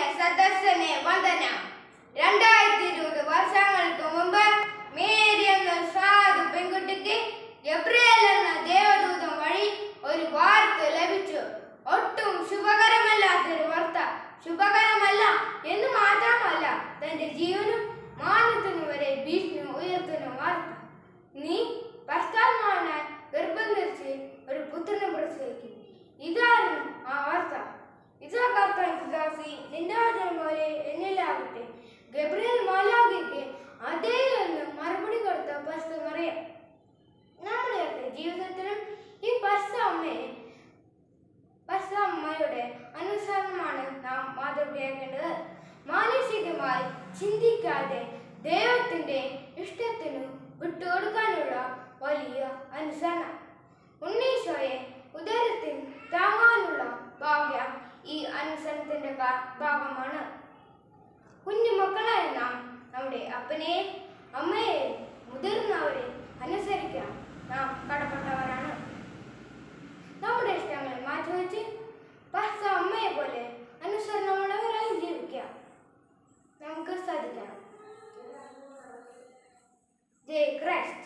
സദസ്സിനെ വന്ദനം രണ്ടായിരത്തി ഇരുപത് വർഷങ്ങൾക്ക് മുമ്പ് മേരി എന്ന സാധു പെൺകുട്ടിക്ക് ഗബ്രിയേൽ എന്ന ദേവദൂതം വഴി ഒരു വാർത്ത ലഭിച്ചു ഒട്ടും ശുഭകരമല്ലാത്തൊരു വാർത്ത ശുഭകരമല്ല എന്ന് മാത്രമല്ല തന്റെ ജീവനും മാനത്തിനു വരെ ഭീഷണി ഉയർത്തുന്ന വാർത്ത നീ ഭർത്താവിനാൽ ഗർഭം ധരിച്ച് ഒരു പുത്രനെ പ്രസവിക്കും ഇതായിരുന്നു ആ വാർത്ത ഇതാ കർത്താൻ ദാസി നിന്റെ വചനം പോലെ എന്നിലാകട്ടെ ഗബ്രിയേൽ മാലാഖയ്ക്ക് അതേ എന്ന് മറുപടി കൊടുത്ത പരിസ്ഥിതി അറിയാം നമ്മുടെയൊക്കെ ജീവിതത്തിലും ഈ പരിസ്ഥിതി അമ്മയെ പരിസ്ഥിതി അമ്മയുടെ അനുസരണമാണ് നാം മാതൃകയാക്കേണ്ടത് മാനസികമായി ചിന്തിക്കാതെ ദൈവത്തിന്റെ ഇഷ്ടത്തിനു വിട്ടുകൊടുക്കാനുള്ള വലിയ അനുസരണം ഉണ്ണീശോയെ ഉദരത്തിൽ താങ്ങാനുള്ള ഭാഗ്യം ഈ അനുസരണത്തിന്റെ ഭാ- ഭാഗമാണ് കുഞ്ഞുമക്കളായ നാം നമ്മുടെ അപ്പനെ അമ്മയെ മുതിർന്നവരെ അനുസരിക്കാൻ നാം കടപ്പെട്ടവരാണ് നമ്മുടെ ഇഷ്ടങ്ങളെ മാറ്റിവെച്ച് പച്ച അമ്മയെ പോലെ അനുസരണമുള്ളവരായി ജീവിക്കാം നമുക്ക് സാധിക്കണം ജയ് ക്രൈസ്റ്റ്